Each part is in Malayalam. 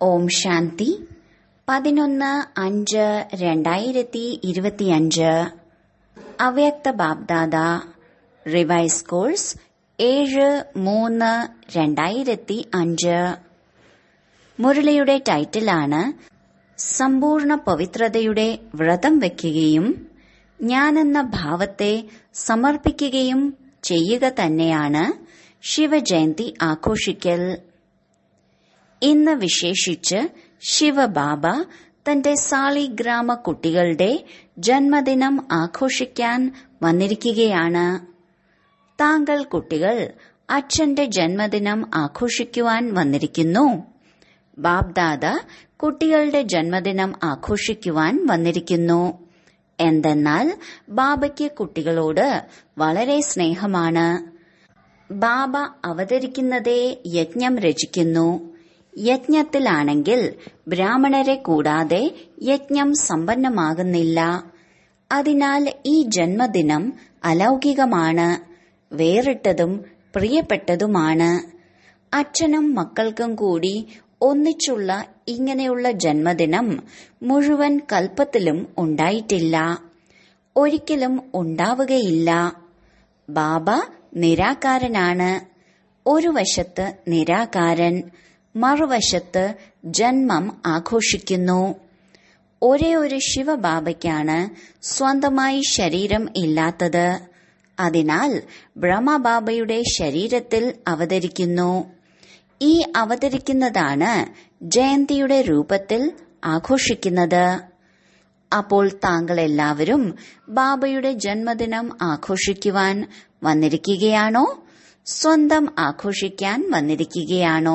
ഓം ശാന്തി പതിനൊന്ന് അഞ്ച് രണ്ടായിരത്തി ഇരുപത്തിയഞ്ച് അവ്യക്ത ബാബ്ദാദ റിവൈസ് കോഴ്സ് ഏഴ് മൂന്ന് രണ്ടായിരത്തി അഞ്ച് മുരളിയുടെ ടൈറ്റിലാണ് സമ്പൂർണ്ണ പവിത്രതയുടെ വ്രതം വയ്ക്കുകയും ഞാനെന്ന ഭാവത്തെ സമർപ്പിക്കുകയും ചെയ്യുക തന്നെയാണ് ശിവജയന്തി ആഘോഷിക്കൽ ഇന്ന് വിശേഷിച്ച് ശിവബാബ തന്റെ സാളിഗ്രാമ കുട്ടികളുടെ ജന്മദിനം ആഘോഷിക്കാൻ വന്നിരിക്കുകയാണ് താങ്കൾ കുട്ടികൾ അച്ഛന്റെ ജന്മദിനം ആഘോഷിക്കുവാൻ വന്നിരിക്കുന്നു ബാബ്ദാദ കുട്ടികളുടെ ജന്മദിനം ആഘോഷിക്കുവാൻ വന്നിരിക്കുന്നു എന്തെന്നാൽ ബാബയ്ക്ക് കുട്ടികളോട് വളരെ സ്നേഹമാണ് ബാബ അവതരിക്കുന്നതേ യജ്ഞം രചിക്കുന്നു യജ്ഞത്തിലാണെങ്കിൽ ബ്രാഹ്മണരെ കൂടാതെ യജ്ഞം സമ്പന്നമാകുന്നില്ല അതിനാൽ ഈ ജന്മദിനം അലൗകികമാണ് വേറിട്ടതും പ്രിയപ്പെട്ടതുമാണ് അച്ഛനും മക്കൾക്കും കൂടി ഒന്നിച്ചുള്ള ഇങ്ങനെയുള്ള ജന്മദിനം മുഴുവൻ കൽപ്പത്തിലും ഉണ്ടായിട്ടില്ല ഒരിക്കലും ഉണ്ടാവുകയില്ല ബാബ നിരാകാരനാണ് ഒരു വശത്ത് നിരാകാരൻ മറുവശത്ത് ജന്മം ആഘോഷിക്കുന്നു ഒരേ ഒരു ശിവബാബയ്ക്കാണ് സ്വന്തമായി ശരീരം ഇല്ലാത്തത് അതിനാൽ ബ്രഹ്മബാബയുടെ ശരീരത്തിൽ അവതരിക്കുന്നു ഈ അവതരിക്കുന്നതാണ് ജയന്തിയുടെ രൂപത്തിൽ ആഘോഷിക്കുന്നത് അപ്പോൾ താങ്കൾ എല്ലാവരും ബാബയുടെ ജന്മദിനം ആഘോഷിക്കുവാൻ വന്നിരിക്കുകയാണോ സ്വന്തം ആഘോഷിക്കാൻ വന്നിരിക്കുകയാണോ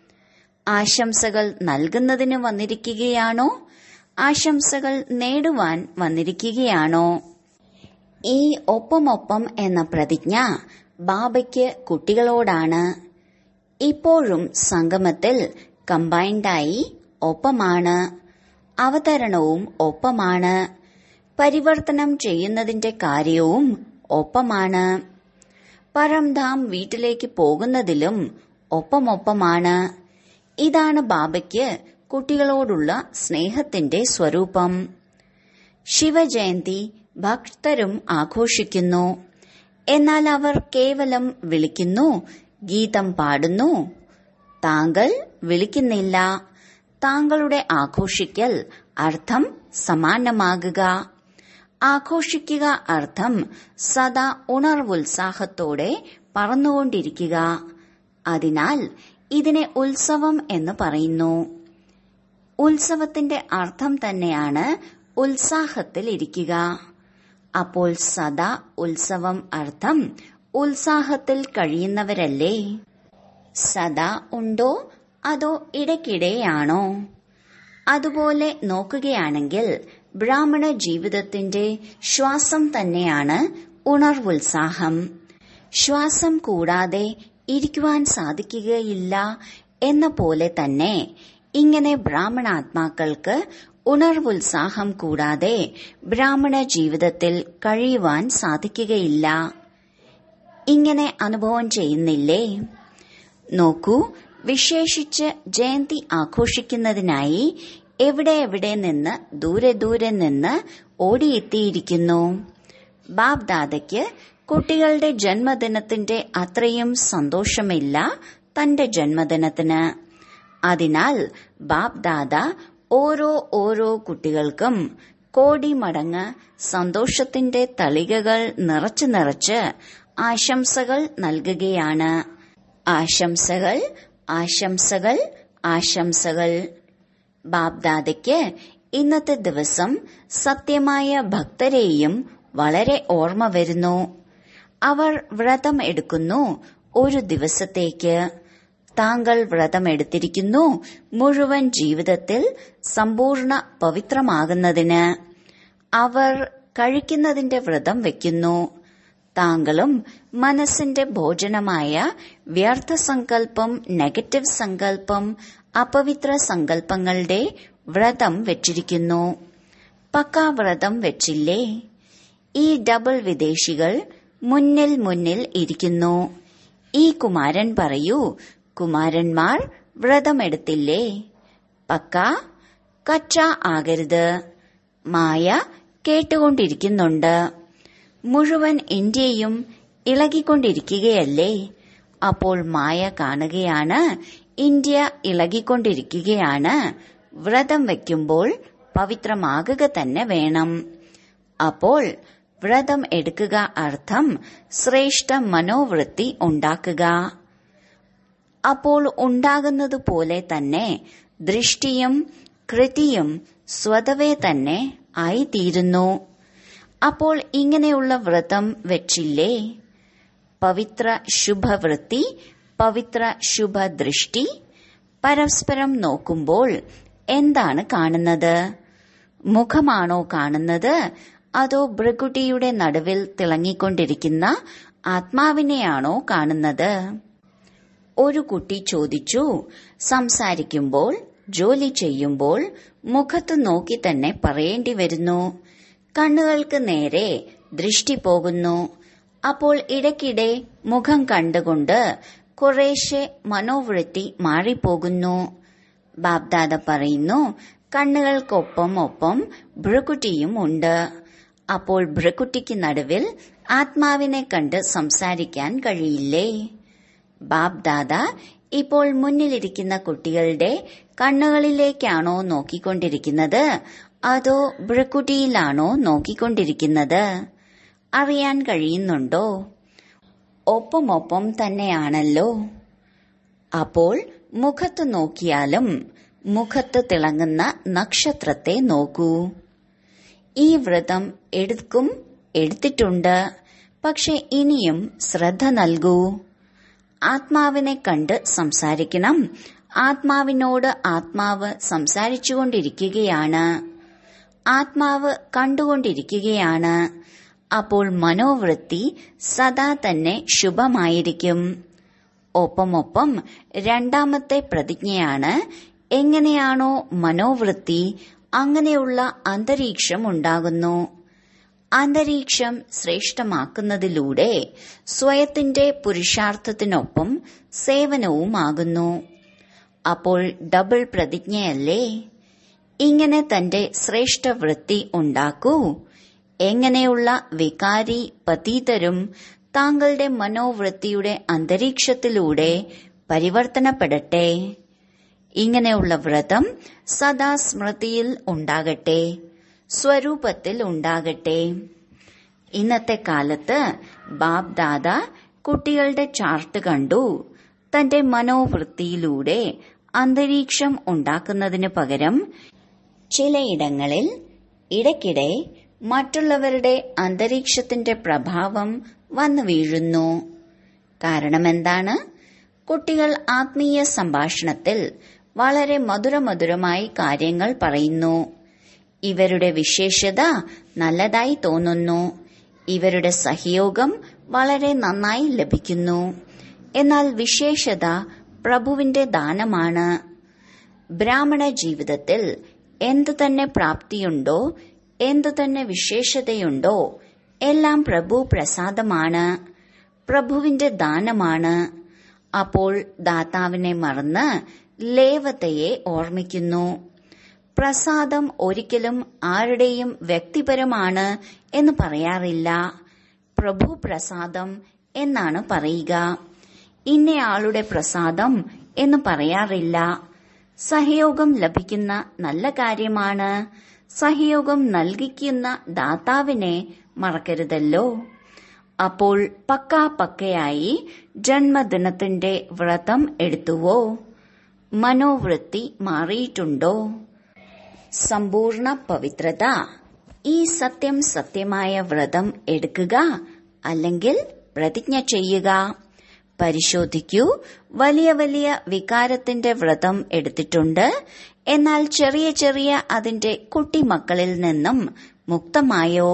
ആശംസകൾ നൽകുന്നതിന് വന്നിരിക്കുകയാണോ ആശംസകൾ നേടുവാൻ വന്നിരിക്കുകയാണോ ഈ ഒപ്പമൊപ്പം എന്ന പ്രതിജ്ഞ ബാബയ്ക്ക് കുട്ടികളോടാണ് ഇപ്പോഴും സംഗമത്തിൽ കമ്പൈൻഡായി ഒപ്പമാണ് അവതരണവും ഒപ്പമാണ് പരിവർത്തനം ചെയ്യുന്നതിന്റെ കാര്യവും ഒപ്പമാണ് പരംധാം വീട്ടിലേക്ക് പോകുന്നതിലും ഒപ്പമൊപ്പമാണ് ഇതാണ് ബാബയ്ക്ക് കുട്ടികളോടുള്ള സ്നേഹത്തിന്റെ സ്വരൂപം ശിവജയന്തി ഭക്തരും ആഘോഷിക്കുന്നു എന്നാൽ അവർ കേവലം വിളിക്കുന്നു ഗീതം പാടുന്നു താങ്കൾ വിളിക്കുന്നില്ല താങ്കളുടെ ആഘോഷിക്കൽ അർത്ഥം സമാനമാകുക ആഘോഷിക്കുക അർത്ഥം സദാ ഉണർവുത്സാഹത്തോടെ പറന്നുകൊണ്ടിരിക്കുക അതിനാൽ ഇതിനെ ഉത്സവം എന്ന് പറയുന്നു ഉത്സവത്തിന്റെ അർത്ഥം തന്നെയാണ് ഉത്സാഹത്തിൽ ഇരിക്കുക അപ്പോൾ സദാ ഉത്സവം അർത്ഥം ഉത്സാഹത്തിൽ കഴിയുന്നവരല്ലേ സദാ ഉണ്ടോ അതോ ഇടയ്ക്കിടെയാണോ അതുപോലെ നോക്കുകയാണെങ്കിൽ ബ്രാഹ്മണ ജീവിതത്തിന്റെ ശ്വാസം തന്നെയാണ് ഉണർവുത്സാഹം ശ്വാസം കൂടാതെ ഇരിക്കുവാൻ സാധിക്കുകയില്ല എന്ന പോലെ തന്നെ ഇങ്ങനെ ബ്രാഹ്മണാത്മാക്കൾക്ക് ഉണർവുത്സാഹം കൂടാതെ ബ്രാഹ്മണ ജീവിതത്തിൽ കഴിയുവാൻ സാധിക്കുകയില്ല ഇങ്ങനെ അനുഭവം ചെയ്യുന്നില്ലേ നോക്കൂ വിശേഷിച്ച് ജയന്തി ആഘോഷിക്കുന്നതിനായി എവിടെ എവിടെ നിന്ന് ദൂരെ ദൂരെ നിന്ന് ഓടിയെത്തിയിരിക്കുന്നു ബാബ് ദാദയ്ക്ക് കുട്ടികളുടെ ജന്മദിനത്തിന്റെ അത്രയും സന്തോഷമില്ല തന്റെ ജന്മദിനത്തിന് അതിനാൽ ബാബ് ദാദ ഓരോ ഓരോ കുട്ടികൾക്കും കോടി മടങ്ങ് സന്തോഷത്തിന്റെ തളികകൾ നിറച്ചു നിറച്ച് ആശംസകൾ നൽകുകയാണ് ആശംസകൾ ആശംസകൾ ആശംസകൾ ബാബ്ദാദയ്ക്ക് ഇന്നത്തെ ദിവസം സത്യമായ ഭക്തരെയും വളരെ ഓർമ്മ വരുന്നു അവർ വ്രതം എടുക്കുന്നു ഒരു ദിവസത്തേക്ക് താങ്കൾ വ്രതമെടുത്തിരിക്കുന്നു മുഴുവൻ ജീവിതത്തിൽ സമ്പൂർണ്ണ പവിത്രമാകുന്നതിന് അവർ കഴിക്കുന്നതിന്റെ വ്രതം വെക്കുന്നു താങ്കളും മനസ്സിന്റെ ഭോജനമായ വ്യർത്ഥ സങ്കല്പം നെഗറ്റീവ് സങ്കല്പം അപവിത്ര സങ്കല്പങ്ങളുടെ വ്രതം വെച്ചിരിക്കുന്നു പക്കാ വ്രതം വെച്ചില്ലേ ഈ ഡബിൾ വിദേശികൾ മുന്നിൽ മുന്നിൽ ഇരിക്കുന്നു ഈ കുമാരൻ പറയൂ കുമാരന്മാർ വ്രതമെടുത്തില്ലേ പക്ക കച്ച ആകരുത് മായ കേട്ടുകൊണ്ടിരിക്കുന്നുണ്ട് മുഴുവൻ ഇന്ത്യയും ഇളകിക്കൊണ്ടിരിക്കുകയല്ലേ അപ്പോൾ മായ കാണുകയാണ് ഇന്ത്യ ഇളകിക്കൊണ്ടിരിക്കുകയാണ് വ്രതം വയ്ക്കുമ്പോൾ പവിത്രമാകുക തന്നെ വേണം അപ്പോൾ വ്രതം എടുക്കുക അർത്ഥം ശ്രേഷ്ഠ മനോവൃത്തി ഉണ്ടാക്കുക അപ്പോൾ ഉണ്ടാകുന്നത് പോലെ തന്നെ ദൃഷ്ടിയും കൃതിയും സ്വതവേ തന്നെ ആയിത്തീരുന്നു അപ്പോൾ ഇങ്ങനെയുള്ള വ്രതം വെച്ചില്ലേ പവിത്ര ശുഭവൃത്തി പവിത്ര ശുഭദൃഷ്ടി പരസ്പരം നോക്കുമ്പോൾ എന്താണ് കാണുന്നത് മുഖമാണോ കാണുന്നത് അതോ ഭൃകുട്ടിയുടെ നടുവിൽ തിളങ്ങിക്കൊണ്ടിരിക്കുന്ന ആത്മാവിനെയാണോ കാണുന്നത് ഒരു കുട്ടി ചോദിച്ചു സംസാരിക്കുമ്പോൾ ജോലി ചെയ്യുമ്പോൾ മുഖത്ത് നോക്കി തന്നെ പറയേണ്ടി വരുന്നു കണ്ണുകൾക്ക് നേരെ ദൃഷ്ടി പോകുന്നു അപ്പോൾ ഇടയ്ക്കിടെ മുഖം കണ്ടുകൊണ്ട് കുറേശ്ശെ മനോവൃത്തി മാറിപ്പോകുന്നു ബാബ്ദാദ പറയുന്നു കണ്ണുകൾക്കൊപ്പം ഒപ്പം ഭ്രുക്കുട്ടിയും ഉണ്ട് അപ്പോൾ ഭ്രുക്കുട്ടിക്ക് നടുവിൽ ആത്മാവിനെ കണ്ട് സംസാരിക്കാൻ കഴിയില്ലേ ബാബ്ദാദ ഇപ്പോൾ മുന്നിലിരിക്കുന്ന കുട്ടികളുടെ കണ്ണുകളിലേക്കാണോ നോക്കിക്കൊണ്ടിരിക്കുന്നത് അതോ ഭ്രുക്കുട്ടിയിലാണോ നോക്കിക്കൊണ്ടിരിക്കുന്നത് അറിയാൻ കഴിയുന്നുണ്ടോ ഒപ്പമൊപ്പം തന്നെയാണല്ലോ അപ്പോൾ മുഖത്ത് നോക്കിയാലും മുഖത്ത് തിളങ്ങുന്ന നക്ഷത്രത്തെ നോക്കൂ ഈ വ്രതം എടുക്കും എടുത്തിട്ടുണ്ട് പക്ഷെ ഇനിയും ശ്രദ്ധ നൽകൂ ആത്മാവിനെ കണ്ട് സംസാരിക്കണം ആത്മാവിനോട് ആത്മാവ് സംസാരിച്ചുകൊണ്ടിരിക്കുകയാണ് ആത്മാവ് കണ്ടുകൊണ്ടിരിക്കുകയാണ് അപ്പോൾ മനോവൃത്തി സദാ തന്നെ ശുഭമായിരിക്കും ഒപ്പമൊപ്പം രണ്ടാമത്തെ പ്രതിജ്ഞയാണ് എങ്ങനെയാണോ മനോവൃത്തി അങ്ങനെയുള്ള അന്തരീക്ഷം ഉണ്ടാകുന്നു അന്തരീക്ഷം ശ്രേഷ്ഠമാക്കുന്നതിലൂടെ സ്വയത്തിന്റെ പുരുഷാർത്ഥത്തിനൊപ്പം സേവനവുമാകുന്നു അപ്പോൾ ഡബിൾ പ്രതിജ്ഞയല്ലേ ഇങ്ങനെ തന്റെ ശ്രേഷ്ഠ വൃത്തി ഉണ്ടാക്കൂ എങ്ങനെയുള്ള വികാരി പതീതരും താങ്കളുടെ മനോവൃത്തിയുടെ അന്തരീക്ഷത്തിലൂടെ പരിവർത്തനപ്പെടട്ടെ ഇങ്ങനെയുള്ള വ്രതം സദാ സ്മൃതിയിൽ ഉണ്ടാകട്ടെ സ്വരൂപത്തിൽ ഉണ്ടാകട്ടെ ഇന്നത്തെ കാലത്ത് ബാബ് ദാദ കുട്ടികളുടെ ചാർട്ട് കണ്ടു തന്റെ മനോവൃത്തിയിലൂടെ അന്തരീക്ഷം ഉണ്ടാക്കുന്നതിന് പകരം ചിലയിടങ്ങളിൽ ഇടയ്ക്കിടെ മറ്റുള്ളവരുടെ അന്തരീക്ഷത്തിന്റെ പ്രഭാവം വന്നു വീഴുന്നു കാരണമെന്താണ് കുട്ടികൾ ആത്മീയ സംഭാഷണത്തിൽ വളരെ മധുരമധുരമായി കാര്യങ്ങൾ പറയുന്നു ഇവരുടെ വിശേഷത നല്ലതായി തോന്നുന്നു ഇവരുടെ സഹയോഗം വളരെ നന്നായി ലഭിക്കുന്നു എന്നാൽ വിശേഷത പ്രഭുവിന്റെ ദാനമാണ് ബ്രാഹ്മണ ജീവിതത്തിൽ എന്തു തന്നെ പ്രാപ്തിയുണ്ടോ എന്തു തന്നെ വിശേഷതയുണ്ടോ എല്ലാം പ്രഭു പ്രസാദമാണ് പ്രഭുവിന്റെ ദാനമാണ് അപ്പോൾ ദാതാവിനെ മറന്ന് ലേവതയെ ഓർമ്മിക്കുന്നു പ്രസാദം ഒരിക്കലും ആരുടെയും വ്യക്തിപരമാണ് എന്ന് പറയാറില്ല പ്രഭു പ്രസാദം എന്നാണ് പറയുക ഇന്നയാളുടെ പ്രസാദം എന്ന് പറയാറില്ല സഹയോഗം ലഭിക്കുന്ന നല്ല കാര്യമാണ് സഹയോഗം നൽകിക്കുന്ന ദാതാവിനെ മറക്കരുതല്ലോ അപ്പോൾ പക്കാ പക്കയായി ജന്മദിനത്തിന്റെ വ്രതം എടുത്തുവോ മനോവൃത്തി മാറിയിട്ടുണ്ടോ സമ്പൂർണ്ണ പവിത്രത ഈ സത്യം സത്യമായ വ്രതം എടുക്കുക അല്ലെങ്കിൽ പ്രതിജ്ഞ ചെയ്യുക പരിശോധിക്കൂ വലിയ വലിയ വികാരത്തിന്റെ വ്രതം എടുത്തിട്ടുണ്ട് എന്നാൽ ചെറിയ ചെറിയ അതിന്റെ കുട്ടിമക്കളിൽ നിന്നും മുക്തമായോ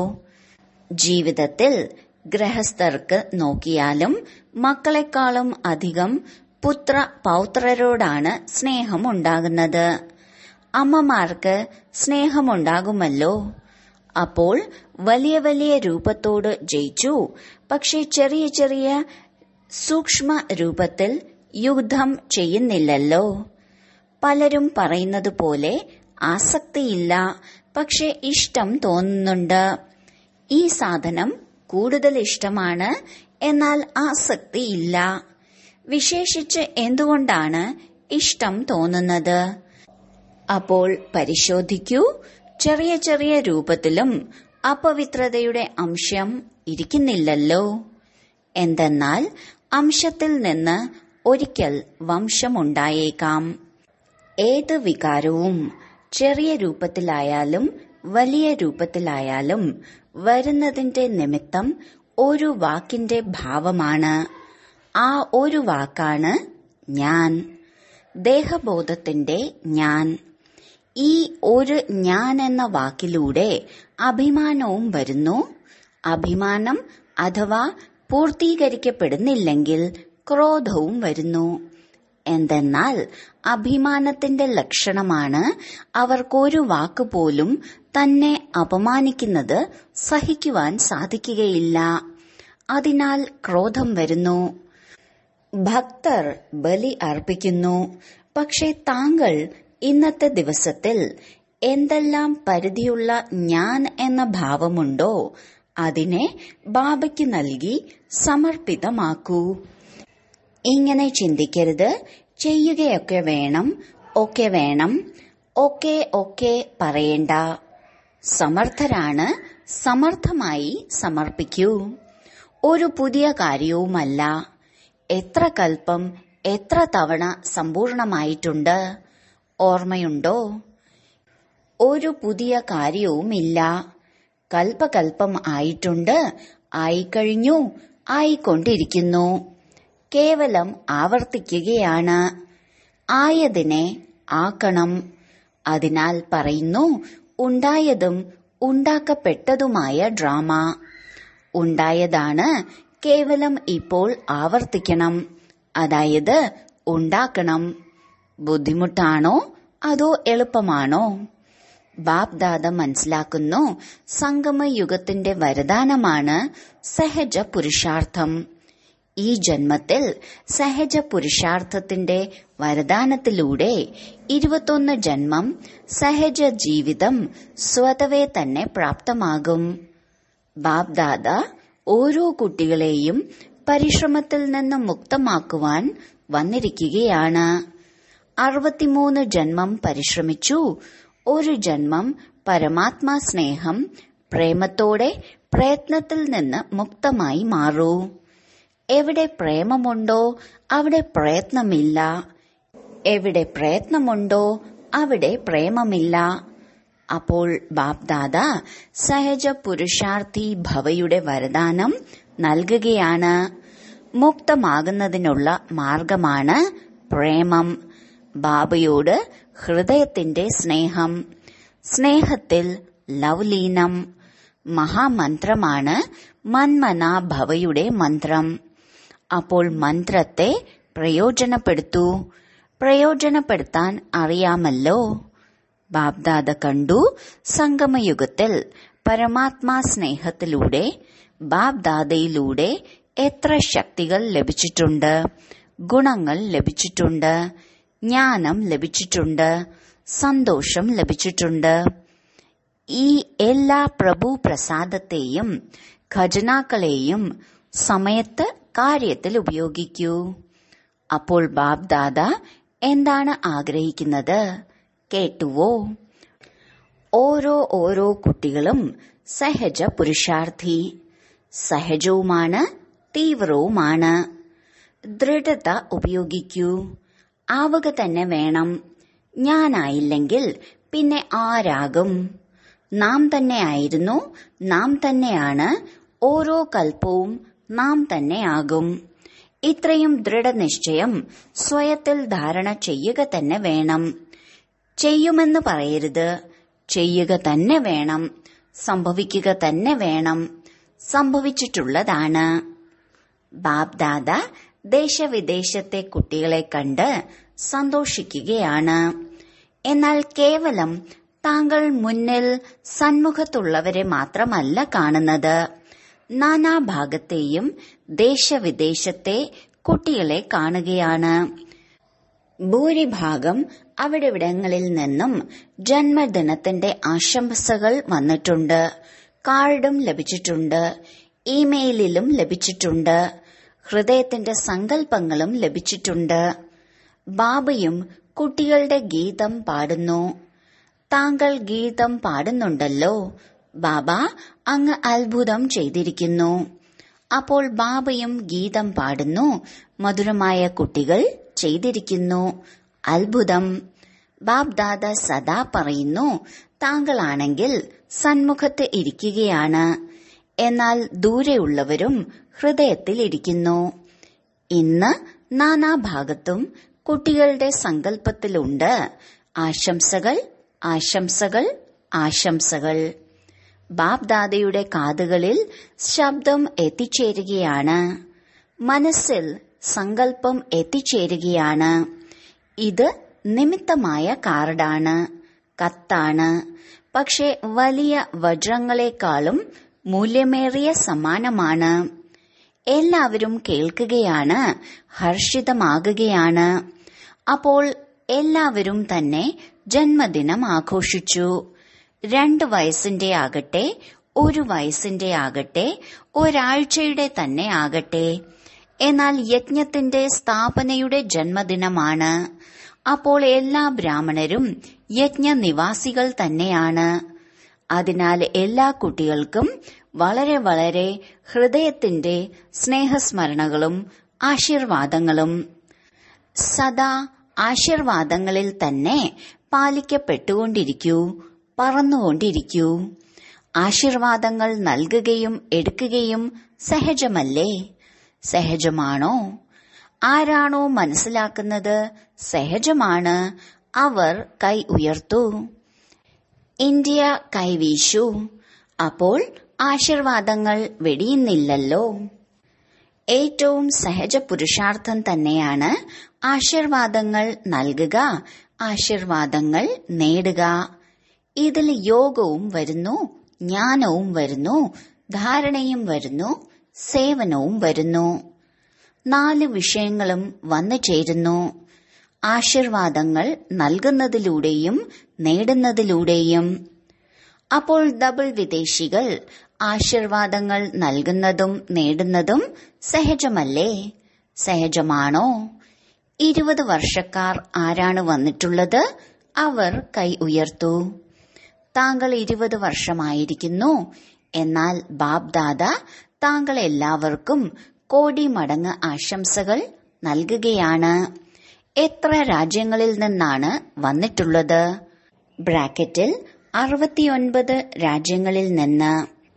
ജീവിതത്തിൽ ഗൃഹസ്ഥർക്ക് നോക്കിയാലും മക്കളെക്കാളും അധികം പുത്ര പൗത്രരോടാണ് സ്നേഹമുണ്ടാകുന്നത് അമ്മമാർക്ക് സ്നേഹമുണ്ടാകുമല്ലോ അപ്പോൾ വലിയ വലിയ രൂപത്തോട് ജയിച്ചു പക്ഷെ ചെറിയ ചെറിയ സൂക്ഷ്മ രൂപത്തിൽ യുദ്ധം ചെയ്യുന്നില്ലല്ലോ പലരും പറയുന്നത് പോലെ ആസക്തിയില്ല പക്ഷെ ഇഷ്ടം തോന്നുന്നുണ്ട് ഈ സാധനം കൂടുതൽ ഇഷ്ടമാണ് എന്നാൽ ആസക്തിയില്ല വിശേഷിച്ച് എന്തുകൊണ്ടാണ് ഇഷ്ടം തോന്നുന്നത് അപ്പോൾ പരിശോധിക്കൂ ചെറിയ ചെറിയ രൂപത്തിലും അപവിത്രതയുടെ അംശം ഇരിക്കുന്നില്ലല്ലോ എന്തെന്നാൽ അംശത്തിൽ നിന്ന് ഒരിക്കൽ വംശമുണ്ടായേക്കാം ഏത് വികാരവും ചെറിയ രൂപത്തിലായാലും വലിയ രൂപത്തിലായാലും വരുന്നതിന്റെ നിമിത്തം ഒരു വാക്കിന്റെ ഭാവമാണ് ആ ഒരു വാക്കാണ് ഞാൻ ദേഹബോധത്തിന്റെ ഞാൻ ഈ ഒരു ഞാൻ എന്ന വാക്കിലൂടെ അഭിമാനവും വരുന്നു അഭിമാനം അഥവാ പൂർത്തീകരിക്കപ്പെടുന്നില്ലെങ്കിൽ ക്രോധവും വരുന്നു എന്തെന്നാൽ അഭിമാനത്തിന്റെ ലക്ഷണമാണ് അവർക്കൊരു വാക്ക് പോലും തന്നെ അപമാനിക്കുന്നത് സഹിക്കുവാൻ സാധിക്കുകയില്ല അതിനാൽ ക്രോധം വരുന്നു ഭക്തർ ബലി അർപ്പിക്കുന്നു പക്ഷെ താങ്കൾ ഇന്നത്തെ ദിവസത്തിൽ എന്തെല്ലാം പരിധിയുള്ള ഞാൻ എന്ന ഭാവമുണ്ടോ അതിനെ ബാബയ്ക്ക് നൽകി സമർപ്പിതമാക്കൂ ഇങ്ങനെ ചിന്തിക്കരുത് ചെയ്യുകയൊക്കെ വേണം ഒക്കെ വേണം ഒക്കെ ഒക്കെ പറയേണ്ട സമർത്ഥരാണ് സമർത്ഥമായി സമർപ്പിക്കൂ ഒരു പുതിയ കാര്യവുമല്ല എത്ര കൽപ്പം എത്ര തവണ സമ്പൂർണമായിട്ടുണ്ട് ഓർമ്മയുണ്ടോ ഒരു പുതിയ കാര്യവുമില്ല കൽപ്പകൽപ്പം ആയിട്ടുണ്ട് ആയിക്കഴിഞ്ഞു ആയിക്കൊണ്ടിരിക്കുന്നു കേവലം ആവർത്തിക്കുകയാണ് ആയതിനെ ആക്കണം അതിനാൽ പറയുന്നു ഉണ്ടായതും ഉണ്ടാക്കപ്പെട്ടതുമായ ഡ്രാമ ഉണ്ടായതാണ് കേവലം ഇപ്പോൾ ആവർത്തിക്കണം അതായത് ഉണ്ടാക്കണം ബുദ്ധിമുട്ടാണോ അതോ എളുപ്പമാണോ ബാപ്ദാദ മനസ്സിലാക്കുന്നു സംഗമയുഗത്തിന്റെ വരദാനമാണ് സഹജ പുരുഷാർത്ഥം ഈ ജന്മത്തിൽ സഹജ പുരുഷാർത്ഥത്തിന്റെ വരദാനത്തിലൂടെ ഇരുപത്തൊന്ന് ജന്മം സഹജ ജീവിതം സ്വതവേ തന്നെ പ്രാപ്തമാകും ബാപ്ദാദ ഓരോ കുട്ടികളെയും പരിശ്രമത്തിൽ നിന്ന് മുക്തമാക്കുവാൻ വന്നിരിക്കുകയാണ് അറുപത്തിമൂന്ന് ജന്മം പരിശ്രമിച്ചു ഒരു ജന്മം പരമാത്മാ സ്നേഹം പ്രേമത്തോടെ പ്രയത്നത്തിൽ നിന്ന് മുക്തമായി മാറൂ എവിടെ പ്രേമമുണ്ടോ അവിടെ പ്രയത്നമില്ല എവിടെ പ്രയത്നമുണ്ടോ അവിടെ പ്രേമമില്ല അപ്പോൾ ബാപ്ദാദ സഹജ പുരുഷാർത്ഥി ഭവയുടെ വരദാനം നൽകുകയാണ് മുക്തമാകുന്നതിനുള്ള മാർഗമാണ് പ്രേമം ബാബയോട് ഹൃദയത്തിന്റെ സ്നേഹം സ്നേഹത്തിൽ ലവ്ലീനം മഹാമന്ത്രമാണ് മന്മന ഭവയുടെ മന്ത്രം അപ്പോൾ മന്ത്രത്തെ പ്രയോജനപ്പെടുത്തൂ പ്രയോജനപ്പെടുത്താൻ അറിയാമല്ലോ ബാബ്ദാദ കണ്ടു സംഗമയുഗത്തിൽ പരമാത്മാ സ്നേഹത്തിലൂടെ ബാബ്ദാദയിലൂടെ എത്ര ശക്തികൾ ലഭിച്ചിട്ടുണ്ട് ഗുണങ്ങൾ ലഭിച്ചിട്ടുണ്ട് ജ്ഞാനം ലഭിച്ചിട്ടുണ്ട് സന്തോഷം ലഭിച്ചിട്ടുണ്ട് ഈ എല്ലാ പ്രഭു പ്രസാദത്തെയും ഖജനാക്കളെയും സമയത്ത് കാര്യത്തിൽ ഉപയോഗിക്കൂ അപ്പോൾ ബാബ്ദാദ എന്താണ് ആഗ്രഹിക്കുന്നത് കേട്ടുവോ ഓരോ ഓരോ കുട്ടികളും സഹജ പുരുഷാർത്ഥി സഹജവുമാണ് തീവ്രവുമാണ് ദൃഢത ഉപയോഗിക്കൂ ആവുക തന്നെ വേണം ഞാനായില്ലെങ്കിൽ പിന്നെ ആരാകും നാം തന്നെയായിരുന്നു നാം തന്നെയാണ് ഓരോ കൽപ്പവും നാം തന്നെയാകും ഇത്രയും ദൃഢനിശ്ചയം സ്വയത്തിൽ ധാരണ ചെയ്യുക തന്നെ വേണം ചെയ്യുമെന്ന് പറയരുത് ചെയ്യുക തന്നെ വേണം സംഭവിക്കുക തന്നെ വേണം സംഭവിച്ചിട്ടുള്ളതാണ് ബാബ്ദാദ ദേശവിദേശത്തെ കുട്ടികളെ കണ്ട് സന്തോഷിക്കുകയാണ് എന്നാൽ കേവലം താങ്കൾ മുന്നിൽ സന്മുഖത്തുള്ളവരെ മാത്രമല്ല കാണുന്നത് നാനാഭാഗത്തെയും ദേശവിദേശത്തെ കുട്ടികളെ കാണുകയാണ് ഭൂരിഭാഗം അവിടെവിടങ്ങളിൽ നിന്നും ജന്മദിനത്തിന്റെ ആശംസകൾ വന്നിട്ടുണ്ട് കാർഡും ലഭിച്ചിട്ടുണ്ട് ഇമെയിലിലും ലഭിച്ചിട്ടുണ്ട് ഹൃദയത്തിന്റെ സങ്കല്പങ്ങളും ലഭിച്ചിട്ടുണ്ട് ബാബയും കുട്ടികളുടെ ഗീതം പാടുന്നു താങ്കൾ ഗീതം പാടുന്നുണ്ടല്ലോ ബാബ അങ്ങ് അത്ഭുതം ചെയ്തിരിക്കുന്നു അപ്പോൾ ബാബയും ഗീതം പാടുന്നു മധുരമായ കുട്ടികൾ ചെയ്തിരിക്കുന്നു അത്ഭുതം ബാബ് ദാദ സദാ പറയുന്നു താങ്കളാണെങ്കിൽ സന്മുഖത്ത് ഇരിക്കുകയാണ് എന്നാൽ ദൂരെയുള്ളവരും ഹൃദയത്തിൽ ഇരിക്കുന്നു ഇന്ന് നാനാഭാഗത്തും കുട്ടികളുടെ സങ്കല്പത്തിലുണ്ട് ആശംസകൾ ആശംസകൾ ആശംസകൾ ബാബ് ദാദയുടെ കാതുകളിൽ ശബ്ദം എത്തിച്ചേരുകയാണ് മനസ്സിൽ സങ്കല്പം എത്തിച്ചേരുകയാണ് ഇത് നിമിത്തമായ കാർഡാണ് കത്താണ് പക്ഷെ വലിയ വജ്രങ്ങളെക്കാളും മൂല്യമേറിയ സമ്മാനമാണ് എല്ലാവരും കേൾക്കുകയാണ് ഹർഷിതമാകുകയാണ് അപ്പോൾ എല്ലാവരും തന്നെ ജന്മദിനം ആഘോഷിച്ചു രണ്ട് വയസ്സിന്റെ ആകട്ടെ ഒരു വയസ്സിന്റെ ആകട്ടെ ഒരാഴ്ചയുടെ തന്നെ ആകട്ടെ എന്നാൽ യജ്ഞത്തിന്റെ സ്ഥാപനയുടെ ജന്മദിനമാണ് അപ്പോൾ എല്ലാ ബ്രാഹ്മണരും യജ്ഞനിവാസികൾ തന്നെയാണ് അതിനാൽ എല്ലാ കുട്ടികൾക്കും വളരെ വളരെ ഹൃദയത്തിന്റെ സ്നേഹസ്മരണകളും ആശീർവാദങ്ങളും സദാ ആശീർവാദങ്ങളിൽ തന്നെ പാലിക്കപ്പെട്ടുകൊണ്ടിരിക്കൂ പറന്നുകൊണ്ടിരിക്കൂ ആശീർവാദങ്ങൾ നൽകുകയും എടുക്കുകയും സഹജമല്ലേ സഹജമാണോ ആരാണോ മനസ്സിലാക്കുന്നത് സഹജമാണ് അവർ കൈ ഉയർത്തു ഇന്ത്യ കൈവീശു അപ്പോൾ ആശീർവാദങ്ങൾ വെടിയുന്നില്ലല്ലോ ഏറ്റവും സഹജ പുരുഷാർത്ഥം തന്നെയാണ് ആശീർവാദങ്ങൾ നൽകുക ആശീർവാദങ്ങൾ നേടുക ഇതിൽ യോഗവും വരുന്നു ജ്ഞാനവും വരുന്നു ധാരണയും വരുന്നു സേവനവും വരുന്നു നാല് വിഷയങ്ങളും വന്നു ചേരുന്നു ആശീർവാദങ്ങൾ നൽകുന്നതിലൂടെയും നേടുന്നതിലൂടെയും അപ്പോൾ ഡബിൾ വിദേശികൾ ആശീർവാദങ്ങൾ നൽകുന്നതും നേടുന്നതും സഹജമല്ലേ സഹജമാണോ ഇരുപത് വർഷക്കാർ ആരാണ് വന്നിട്ടുള്ളത് അവർ കൈ ഉയർത്തു താങ്കൾ ഇരുപത് വർഷമായിരിക്കുന്നു എന്നാൽ ബാബ് ദാദ താങ്കൾ എല്ലാവർക്കും കോടി മടങ്ങ് ആശംസകൾ നൽകുകയാണ് എത്ര രാജ്യങ്ങളിൽ നിന്നാണ് വന്നിട്ടുള്ളത് ബ്രാക്കറ്റിൽ അറുപത്തിയൊൻപത് രാജ്യങ്ങളിൽ നിന്ന്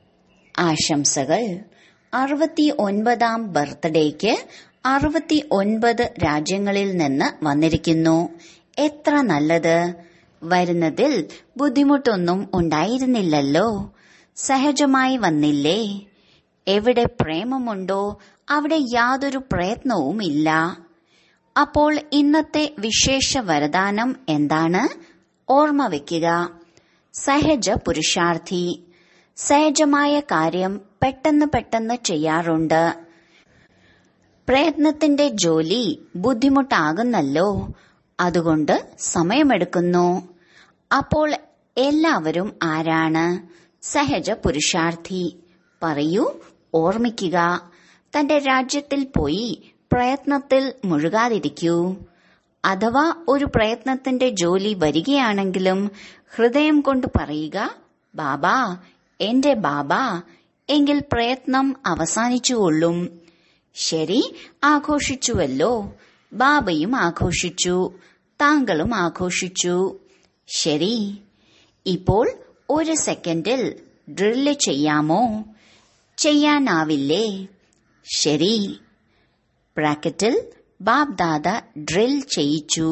ആശംസകൾ അറുപത്തി ഒൻപതാം ബർത്ത്ഡേക്ക് അറുപത്തി ഒൻപത് രാജ്യങ്ങളിൽ നിന്ന് വന്നിരിക്കുന്നു എത്ര നല്ലത് വരുന്നതിൽ ബുദ്ധിമുട്ടൊന്നും ഉണ്ടായിരുന്നില്ലല്ലോ സഹജമായി വന്നില്ലേ എവിടെ പ്രേമമുണ്ടോ അവിടെ യാതൊരു പ്രയത്നവും ഇല്ല അപ്പോൾ ഇന്നത്തെ വിശേഷ വരദാനം എന്താണ് ഓർമ്മ വയ്ക്കുക സഹജ പുരുഷാർത്ഥി സഹജമായ കാര്യം പെട്ടെന്ന് പെട്ടെന്ന് ചെയ്യാറുണ്ട് പ്രയത്നത്തിന്റെ ജോലി ബുദ്ധിമുട്ടാകുന്നല്ലോ അതുകൊണ്ട് സമയമെടുക്കുന്നു അപ്പോൾ എല്ലാവരും ആരാണ് സഹജ പുരുഷാർത്ഥി പറയൂ ഓർമ്മിക്കുക തന്റെ രാജ്യത്തിൽ പോയി പ്രയത്നത്തിൽ മുഴുകാതിരിക്കൂ അഥവാ ഒരു പ്രയത്നത്തിന്റെ ജോലി വരികയാണെങ്കിലും ഹൃദയം കൊണ്ട് പറയുക ബാബാ എന്റെ ബാബാ എങ്കിൽ പ്രയത്നം അവസാനിച്ചുകൊള്ളും ശരി ആഘോഷിച്ചുവല്ലോ ബാബയും ആഘോഷിച്ചു താങ്കളും ആഘോഷിച്ചു ശരി ഇപ്പോൾ ഒരു സെക്കൻഡിൽ ഡ്രില്ല് ചെയ്യാമോ ചെയ്യാനാവില്ലേ ശരി ബ്രാക്കറ്റിൽ ബാബ് ദാദ ഡ്രിൽ ചെയ്യിച്ചു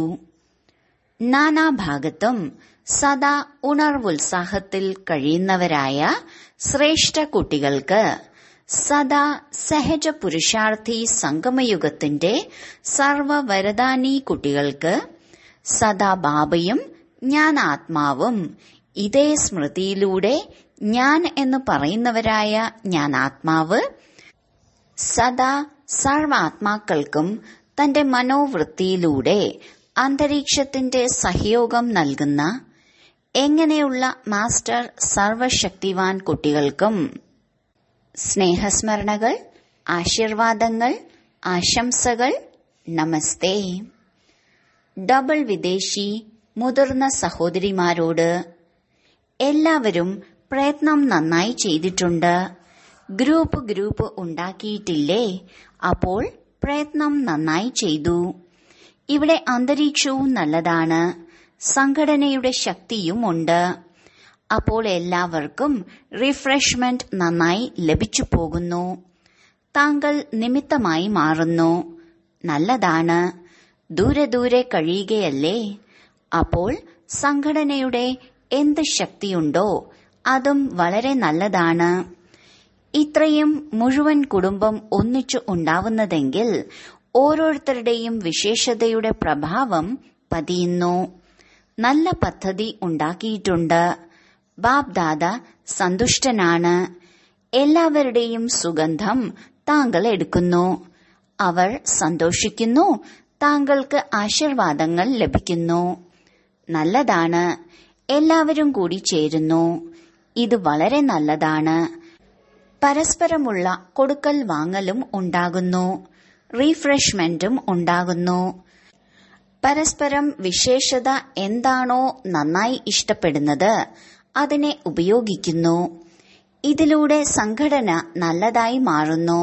നാനാഭാഗത്തും സദാ ഉണർവുത്സാഹത്തിൽ കഴിയുന്നവരായ ശ്രേഷ്ഠ കുട്ടികൾക്ക് സദാ സഹജ പുരുഷാർത്ഥി സംഗമയുഗത്തിന്റെ സർവവരദാനി കുട്ടികൾക്ക് സദാ ബാബയും ഞാൻ ആത്മാവും ഇതേ സ്മൃതിയിലൂടെ ഞാൻ എന്ന് പറയുന്നവരായ ഞാൻ ആത്മാവ് സദാ സർവാത്മാക്കൾക്കും തന്റെ മനോവൃത്തിയിലൂടെ അന്തരീക്ഷത്തിന്റെ സഹയോഗം നൽകുന്ന എങ്ങനെയുള്ള മാസ്റ്റർ സർവശക്തിവാൻ കുട്ടികൾക്കും സ്നേഹസ്മരണകൾ ആശീർവാദങ്ങൾ ആശംസകൾ നമസ്തേ ഡബിൾ വിദേശി മുതിർന്ന സഹോദരിമാരോട് എല്ലാവരും പ്രയത്നം നന്നായി ചെയ്തിട്ടുണ്ട് ഗ്രൂപ്പ് ഗ്രൂപ്പ് ഉണ്ടാക്കിയിട്ടില്ലേ അപ്പോൾ പ്രയത്നം നന്നായി ചെയ്തു ഇവിടെ അന്തരീക്ഷവും നല്ലതാണ് സംഘടനയുടെ ശക്തിയും ഉണ്ട് അപ്പോൾ എല്ലാവർക്കും റിഫ്രഷ്മെന്റ് നന്നായി ലഭിച്ചു പോകുന്നു താങ്കൾ നിമിത്തമായി മാറുന്നു നല്ലതാണ് ദൂരെ ദൂരെ കഴിയുകയല്ലേ അപ്പോൾ സംഘടനയുടെ എന്ത് ശക്തിയുണ്ടോ അതും വളരെ നല്ലതാണ് ഇത്രയും മുഴുവൻ കുടുംബം ഒന്നിച്ചു ഉണ്ടാവുന്നതെങ്കിൽ ഓരോരുത്തരുടെയും വിശേഷതയുടെ പ്രഭാവം പതിയുന്നു നല്ല പദ്ധതി ഉണ്ടാക്കിയിട്ടുണ്ട് ബാബ് ദാദ സന്തുഷ്ടനാണ് എല്ലാവരുടെയും സുഗന്ധം താങ്കൾ എടുക്കുന്നു അവർ സന്തോഷിക്കുന്നു താങ്കൾക്ക് ആശീർവാദങ്ങൾ ലഭിക്കുന്നു നല്ലതാണ് എല്ലാവരും കൂടി ചേരുന്നു ഇത് വളരെ നല്ലതാണ് പരസ്പരമുള്ള കൊടുക്കൽ വാങ്ങലും ഉണ്ടാകുന്നു റീഫ്രഷ്മെന്റും ഉണ്ടാകുന്നു പരസ്പരം വിശേഷത എന്താണോ നന്നായി ഇഷ്ടപ്പെടുന്നത് അതിനെ ഉപയോഗിക്കുന്നു ഇതിലൂടെ സംഘടന നല്ലതായി മാറുന്നു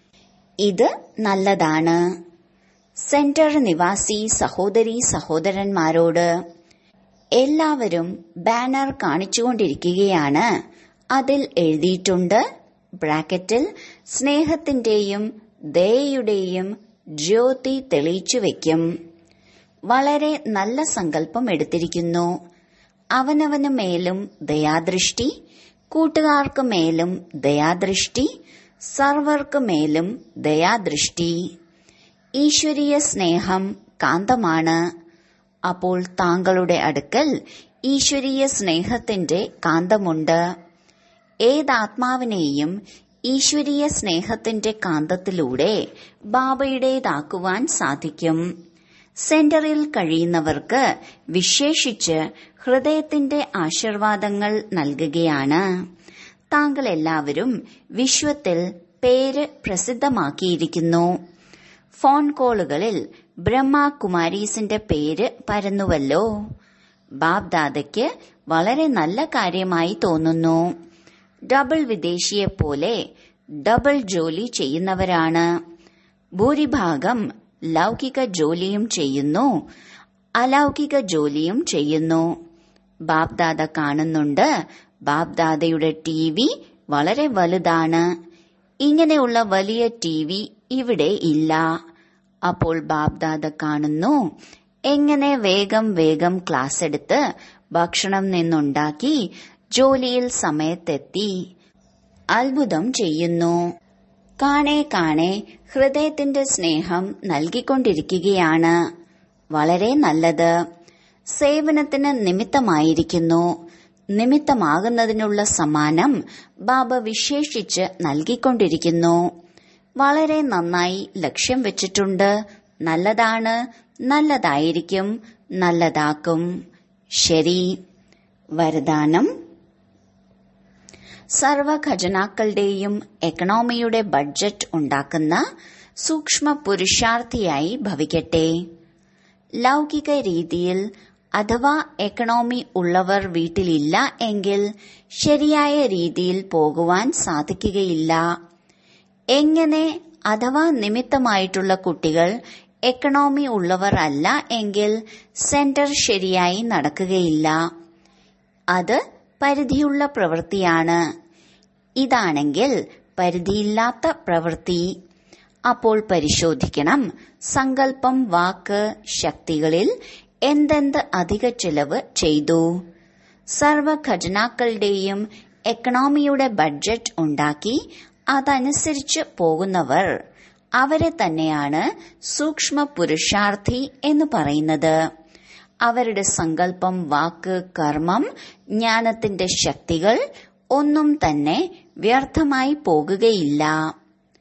ഇത് നല്ലതാണ് സെന്റർ നിവാസി സഹോദരി സഹോദരന്മാരോട് എല്ലാവരും ബാനർ കാണിച്ചുകൊണ്ടിരിക്കുകയാണ് അതിൽ എഴുതിയിട്ടുണ്ട് ബ്രാക്കറ്റിൽ സ്നേഹത്തിന്റെയും ദയയുടെയും ജ്യോതി തെളിയിച്ചു വയ്ക്കും വളരെ നല്ല സങ്കല്പം എടുത്തിരിക്കുന്നു അവനവന് മേലും ദയാദൃഷ്ടി കൂട്ടുകാർക്ക് മേലും ദയാദൃഷ്ടി സർവർക്ക് മേലും ദയാദൃഷ്ടി ഈശ്വരീയ സ്നേഹം കാന്തമാണ് അപ്പോൾ താങ്കളുടെ അടുക്കൽ ഈശ്വരീയ സ്നേഹത്തിന്റെ കാന്തമുണ്ട് ഏതാത്മാവിനെയും ഈശ്വരീയ സ്നേഹത്തിന്റെ കാന്തത്തിലൂടെ ബാബയുടേതാക്കുവാൻ സാധിക്കും സെന്ററിൽ കഴിയുന്നവർക്ക് വിശേഷിച്ച് ഹൃദയത്തിന്റെ ആശീർവാദങ്ങൾ നൽകുകയാണ് താങ്കൾ എല്ലാവരും വിശ്വത്തിൽ പേര് പ്രസിദ്ധമാക്കിയിരിക്കുന്നു ഫോൺ കോളുകളിൽ ബ്രഹ്മകുമാരീസിന്റെ പേര് പരന്നുവല്ലോ ബാബ് ദാദയ്ക്ക് വളരെ നല്ല കാര്യമായി തോന്നുന്നു ഡബിൾ വിദേശിയെ പോലെ ഡബിൾ ജോലി ചെയ്യുന്നവരാണ് ഭൂരിഭാഗം ലൗകിക ജോലിയും ചെയ്യുന്നു അലൗകിക ജോലിയും ചെയ്യുന്നു ബാബ്ദാദ കാണുന്നുണ്ട് ബാബ്ദാദയുടെ ടി വി വളരെ വലുതാണ് ഇങ്ങനെയുള്ള വലിയ ടി വി ഇവിടെ ഇല്ല അപ്പോൾ ബാബ്ദാദ കാണുന്നു എങ്ങനെ വേഗം വേഗം ക്ലാസ് എടുത്ത് ഭക്ഷണം നിന്നുണ്ടാക്കി ജോലിയിൽ സമയത്തെത്തി അത്ഭുതം ചെയ്യുന്നു കാണെ കാണെ ഹൃദയത്തിന്റെ സ്നേഹം നൽകിക്കൊണ്ടിരിക്കുകയാണ് വളരെ നല്ലത് സേവനത്തിന് നിമിത്തമായിരിക്കുന്നു നിമിത്തമാകുന്നതിനുള്ള സമ്മാനം ബാബ വിശേഷിച്ച് നൽകിക്കൊണ്ടിരിക്കുന്നു വളരെ നന്നായി ലക്ഷ്യം വെച്ചിട്ടുണ്ട് നല്ലതാണ് നല്ലതായിരിക്കും നല്ലതാക്കും ശരി വരദാനം സർവ ഖജനാക്കളുടെയും എക്കണോമിയുടെ ബഡ്ജറ്റ് ഉണ്ടാക്കുന്ന സൂക്ഷ്മ പുരുഷാർത്ഥിയായി ഭവിക്കട്ടെ ലൗകിക രീതിയിൽ അഥവാ എക്കണോമി ഉള്ളവർ വീട്ടിലില്ല എങ്കിൽ ശരിയായ രീതിയിൽ പോകുവാൻ സാധിക്കുകയില്ല എങ്ങനെ അഥവാ നിമിത്തമായിട്ടുള്ള കുട്ടികൾ എക്കണോമി ഉള്ളവർ അല്ല എങ്കിൽ സെന്റർ ശരിയായി നടക്കുകയില്ല അത് പരിധിയുള്ള പ്രവൃത്തിയാണ് ഇതാണെങ്കിൽ പരിധിയില്ലാത്ത പ്രവൃത്തി അപ്പോൾ പരിശോധിക്കണം സങ്കല്പം വാക്ക് ശക്തികളിൽ എന്തെന്ത് അധിക ചെലവ് ചെയ്തു സർവ ഖജനാക്കളുടെയും എക്കണോമിയുടെ ബഡ്ജറ്റ് ഉണ്ടാക്കി അതനുസരിച്ച് പോകുന്നവർ അവരെ തന്നെയാണ് സൂക്ഷ്മ പുരുഷാർത്ഥി എന്ന് പറയുന്നത് അവരുടെ സങ്കല്പം വാക്ക് കർമ്മം ജ്ഞാനത്തിന്റെ ശക്തികൾ ഒന്നും തന്നെ വ്യർത്ഥമായി പോകുകയില്ല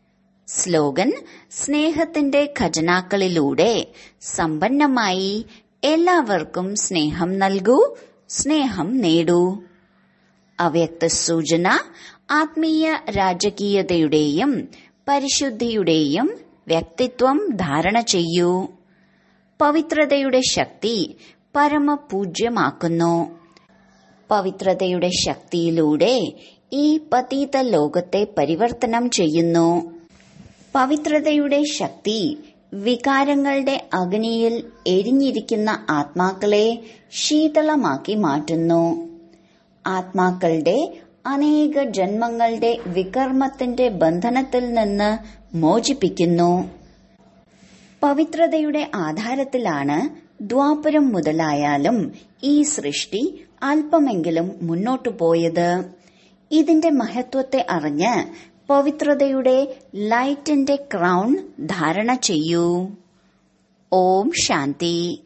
സ്ലോഗൻ സ്നേഹത്തിന്റെ ഖജനാക്കളിലൂടെ സമ്പന്നമായി എല്ലാവർക്കും സ്നേഹം നൽകൂ സ്നേഹം നേടൂ അവ്യക്ത സൂചന ആത്മീയ രാജകീയതയുടെയും പരിശുദ്ധിയുടെയും വ്യക്തിത്വം ധാരണ ചെയ്യൂ പവിത്രതയുടെ ശക്തി പരമപൂജ്യമാക്കുന്നു പവിത്രതയുടെ ശക്തിയിലൂടെ ഈ പതീത ലോകത്തെ പരിവർത്തനം ചെയ്യുന്നു പവിത്രതയുടെ ശക്തി വികാരങ്ങളുടെ അഗ്നിയിൽ എരിഞ്ഞിരിക്കുന്ന ആത്മാക്കളെ ശീതളമാക്കി മാറ്റുന്നു ആത്മാക്കളുടെ അനേക ജന്മങ്ങളുടെ വികർമ്മത്തിന്റെ ബന്ധനത്തിൽ നിന്ന് മോചിപ്പിക്കുന്നു പവിത്രതയുടെ ആധാരത്തിലാണ് ദ്വാപരം മുതലായാലും ഈ സൃഷ്ടി അല്പമെങ്കിലും മുന്നോട്ടു പോയത് ഇതിന്റെ മഹത്വത്തെ അറിഞ്ഞ് പവിത്രതയുടെ ലൈറ്റിന്റെ ക്രൗൺ ധാരണ ചെയ്യൂ ഓം ശാന്തി